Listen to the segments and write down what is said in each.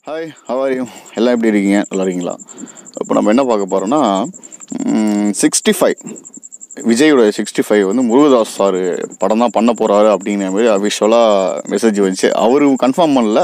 hi ஹவாரியும் எல்லாம் எப்படி இருக்கீங்க நல்லா இருக்கீங்களா இப்போ நம்ம என்ன பார்க்க போகிறோம்னா சிக்ஸ்டி ஃபைவ் விஜயோட சிக்ஸ்டி ஃபைவ் வந்து முருகதாஸ் சார் படம் தான் பண்ண போகிறாரு அப்படிங்கிற மாதிரி அஃபிஷியலாக மெசேஜ் வந்துச்சு அவரு கன்ஃபார்ம் பண்ணல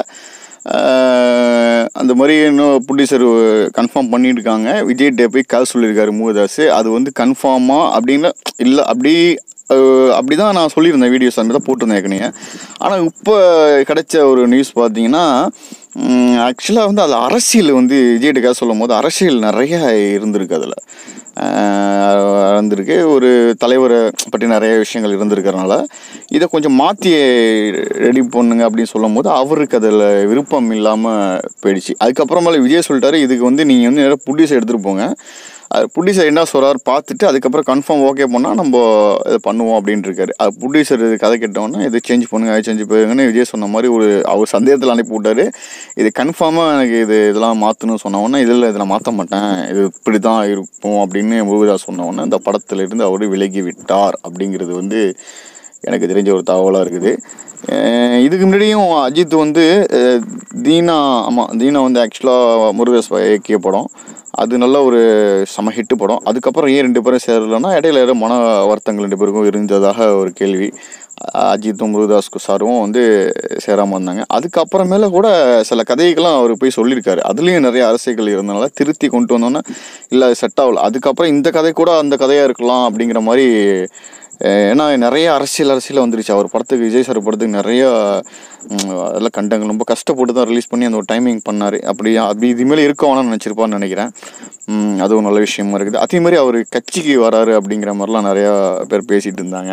அஹ், அந்த மாதிரி இன்னும் ப்ரொடியூசர் கன்ஃபார்ம் பண்ணியிருக்காங்க விஜய் டே போய் கால் சொல்லியிருக்காரு முருகதாஸ் அது வந்து கன்ஃபார்மாக அப்படின்னு இல்லை அப்படி அஹ், அப்படி தான் நான் சொல்லியிருந்தேன் வீடியோஸ் அந்த தான் போட்டிருந்தேன் ஏற்கனவே ஆனால் இப்போ கிடைச்ச ஒரு நியூஸ் பார்த்தீங்கன்னா ஆக்சுவலாக வந்து அது அரசியல் வந்து விஜய்கிட்ட காசு சொல்லும் போது அரசியல் நிறைய இருந்திருக்கு அதில் இருந்திருக்கு ஒரு தலைவரை பற்றி நிறைய விஷயங்கள் இருந்திருக்கிறனால இதை கொஞ்சம் மாற்றி ரெடி பண்ணுங்க அப்படின்னு சொல்லும் போது அவருக்கு அதில் விருப்பம் இல்லாமல் போயிடுச்சு அதுக்கப்புறமேல விஜய் சொல்லிட்டாரு இதுக்கு வந்து நீங்கள் வந்து நேராக புடிசை எடுத்துகிட்டு போங்க அது ப்ரொடியூசர் என்ன சொல்கிறார் பார்த்துட்டு அதுக்கப்புறம் கன்ஃபார்ம் ஓகே பண்ணால் நம்ம இதை பண்ணுவோம் அப்படின்ட்டு இருக்காரு அது ப்ரொடியூசர் இது கதை கேட்டோன்னே இது சேஞ்ச் பண்ணுங்க அது சேஞ்ச் பண்ணுங்கன்னு விஜய் சொன்ன மாதிரி ஒரு அவர் சந்தேகத்தில் அனுப்பி விட்டாரு இது கன்ஃபார்மாக எனக்கு இது இதெல்லாம் மாற்றணும்னு சொன்ன உடனே இதில் இதில் மாற்ற மாட்டேன் இது இப்படி தான் இருக்கும் அப்படின்னு முருகதாஸ் சொன்ன உடனே இந்த படத்திலிருந்து அவர் விலகி விட்டார் அப்படிங்கிறது வந்து எனக்கு தெரிஞ்ச ஒரு தகவலாக இருக்குது அஹ் இதுக்கு முன்னாடியும் அஜித் வந்து அஹ், தீனா ஆமாம் தீனா வந்து ஆக்சுவலாக முருகதாஸ் இயக்கிய படம் அது நல்ல ஒரு செம ஹிட்டு படம் அதுக்கப்புறம் ஏன் ரெண்டு பேரும் சேரலைன்னா இடையில ஏதோ மன வருத்தங்கள் ரெண்டு பேருக்கும் இருந்ததாக ஒரு கேள்வி அஹ் அஜித்தும் முருகதாஸ்க்கு சாரும் வந்து சேராமல் இருந்தாங்க அதுக்கப்புறமேல கூட சில கதைகள்லாம் அவர் போய் சொல்லியிருக்காரு அதுலேயும் நிறைய அரசியல்கள் இருந்தனால திருத்தி கொண்டு வந்தோன்னே இல்லை செட் ஆகல அதுக்கப்புறம் இந்த கதை கூட அந்த கதையாக இருக்கலாம் அப்படிங்கிற மாதிரி அஹ் ஏன்னா நிறைய அரசியல் அரசியல் வந்துருச்சு அவர் படத்துக்கு விஜய் சார் படத்துக்கு நிறைய ம், அதெல்லாம் கண்டங்கள் ரொம்ப கஷ்டப்பட்டு தான் ரிலீஸ் பண்ணி அந்த ஒரு டைமிங் பண்ணார் அப்படி அப்படி இதுமாரி இருக்க வேணாம்னு நினச்சிருப்பான்னு நினைக்கிறேன் ம், அதுவும் நல்ல விஷயமா இருக்குது அதே மாதிரி அவர் கட்சிக்கு வராரு அப்படிங்கிற மாதிரிலாம் நிறையா பேர் பேசிகிட்டு இருந்தாங்க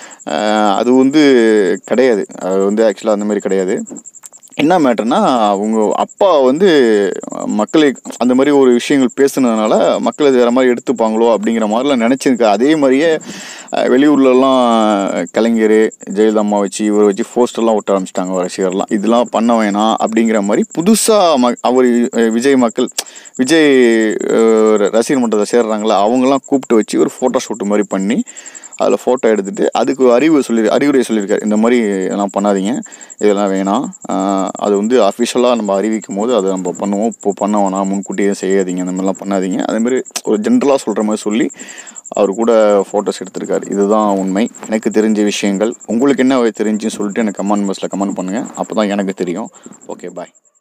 அஹ் அது வந்து கிடையாது அது வந்து ஆக்சுவலாக அந்த மாதிரி கிடையாது என்ன மேட்டர்னா அவங்க அப்பா வந்து மக்களை அந்த மாதிரி ஒரு விஷயங்கள் பேசுனதுனால மக்கள் இது வேறு மாதிரி எடுத்துப்பாங்களோ அப்படிங்கிற மாதிரிலாம் நினச்சிருக்கு அதே மாதிரியே அஹ், வெளியூர்லலாம் கலைஞர் ஜெயலலிதா அம்மா வச்சு இவரை வச்சு போஸ்டர்லாம் ஒட்ட ஆரம்பிச்சிட்டாங்க ரசிகர்லாம் இதெல்லாம் பண்ண வேணாம் அப்படிங்கிற மாதிரி புதுசாக ம அவர் அஹ், விஜய் மக்கள் விஜய் அஹ், ரசிகர் மன்றத்தை சேர்றாங்களா அவங்கெல்லாம் கூப்பிட்டு வச்சு ஒரு ஃபோட்டோ ஷூட் மாதிரி பண்ணி அதில் ஃபோட்டோ எடுத்துட்டு அதுக்கு அறிவு சொல்லி அறிவுரை சொல்லியிருக்காரு இந்த மாதிரி இதெல்லாம் பண்ணாதீங்க இதெல்லாம் வேணாம் ஆஹ் அது வந்து அஃபிஷியலாக நம்ம அறிவிக்கும் போது அதை நம்ம பண்ணுவோம் இப்போ பண்ண வேணாம் முன்கூட்டியே செய்யாதீங்க அந்த மாதிரிலாம் பண்ணாதீங்க அதே மாதிரி ஒரு ஜென்ரலாக சொல்கிற மாதிரி சொல்லி அவர் கூட ஃபோட்டோஸ் எடுத்திருக்காரு இதுதான் உண்மை எனக்கு தெரிஞ்ச விஷயங்கள் உங்களுக்கு என்ன தெரிஞ்சுன்னு சொல்லிட்டு எனக்கு கமெண்ட் பாக்ஸில் கமெண்ட் பண்ணுங்கள் அப்போ தான் எனக்கு தெரியும் ஓகே பாய்